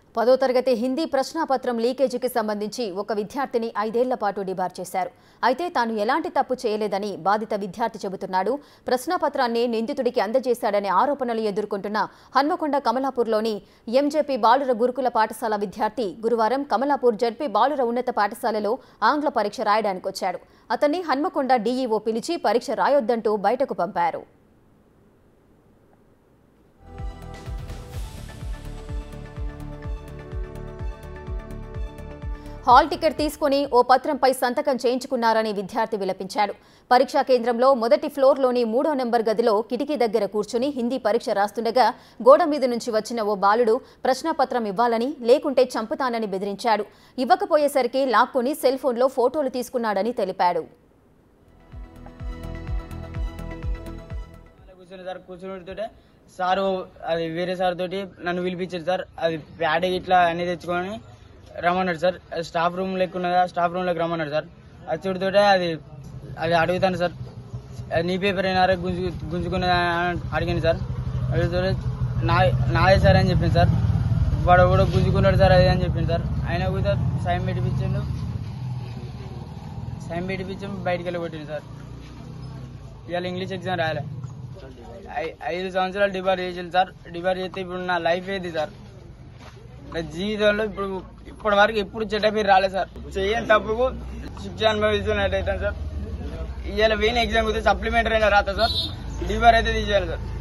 పదో తరగతి హిందీ ప్రశ్నాపత్రం లీకేజీకి సంబంధించి ఒక విద్యార్థిని ఐదేళ్ల పాటు డిబార్ చేశారు అయితే తాను ఎలాంటి తప్పు చేయలేదని బాధిత విద్యార్థి చెబుతున్నాడు ప్రశ్నాపత్రాన్ని నిందితుడికి అందజేశాడనే ఆరోపణలు ఎదుర్కొంటున్న హన్మకొండ కమలాపూర్లోని ఎంజేపీ బాలుర గురుకుల పాఠశాల విద్యార్థి గురువారం కమలాపూర్ జడ్పీ బాలుర ఉన్నత పాఠశాలలో ఆంగ్ల పరీక్ష రాయడానికి వచ్చాడు అతన్ని హన్మకొండ డీఈఓ పిలిచి పరీక్ష రాయొద్దంటూ బయటకు పంపారు హాల్ టికెట్ తీసుకుని ఓ పత్రంపై సంతకం చేయించుకున్నారని విద్యార్థి విలపించాడు పరీక్షా కేంద్రంలో మొదటి ఫ్లోర్లోని మూడో నెంబర్ గదిలో కిటికీ దగ్గర కూర్చుని హిందీ పరీక్ష రాస్తుండగా గోడ మీద నుంచి వచ్చిన ఓ బాలుడు ప్రశ్నాపత్రం ఇవ్వాలని లేకుంటే చంపుతానని బెదిరించాడు ఇవ్వకపోయేసరికి లాక్కుని సెల్ ఫోన్లో ఫోటోలు తీసుకున్నాడని తెలిపాడు అలా కూర్చుని సార్ కూర్చుంటుంటే సారు అది వేరే సార్ తోటి నన్ను పిలిపించారు సార్ అది ప్యాడ్ ఇట్లా అన్ని తెచ్చుకొని రమ్మన్నాడు సార్ అది స్టాఫ్ రూమ్ లెక్క ఉన్నదా స్టాఫ్ రూమ్ లెక్క రమ్మన్నాడు సార్ అది చూడుతోటే అది అది అడుగుతాను సార్ అది నీ పేపర్ అయినారా గుంజు గుంజుకున్నదా అని అడిగాను సార్ అడుగుతుంటే నా నాదే సార్ అని చెప్పింది సార్ వాడు కూడా గుంజుకున్నాడు సార్ అది అని చెప్పింది సార్ ఆయన కూడా సైన్ పెట్టిపించిండు సైన్ పెట్టిపించి బయటికి వెళ్ళి కొట్టింది సార్ ఇవాళ ఇంగ్లీష్ ఎగ్జామ్ రాయాలి ఐ- ఐదు సంవత్సరాలు డిబార్ చేసింది సార్ డిబార్ చేస్తే ఇప్పుడు నా లైఫ్ ఏది సార్ నా జీవితంలో ఇప్పుడు ఇప్పటి వరకు ఎప్పుడు చెడ్డ పేరు రాలేదు సార్ చెయ్యని తప్పుకు శిక్ష అనుభవిస్తున్నట్టయితే సార్ ఇవాళ వేరే ఎగ్జామ్ అయితే సప్లిమెంటరీ అయినా రాతా సార్ డిబార్ అయితే తీసేయాలి సార్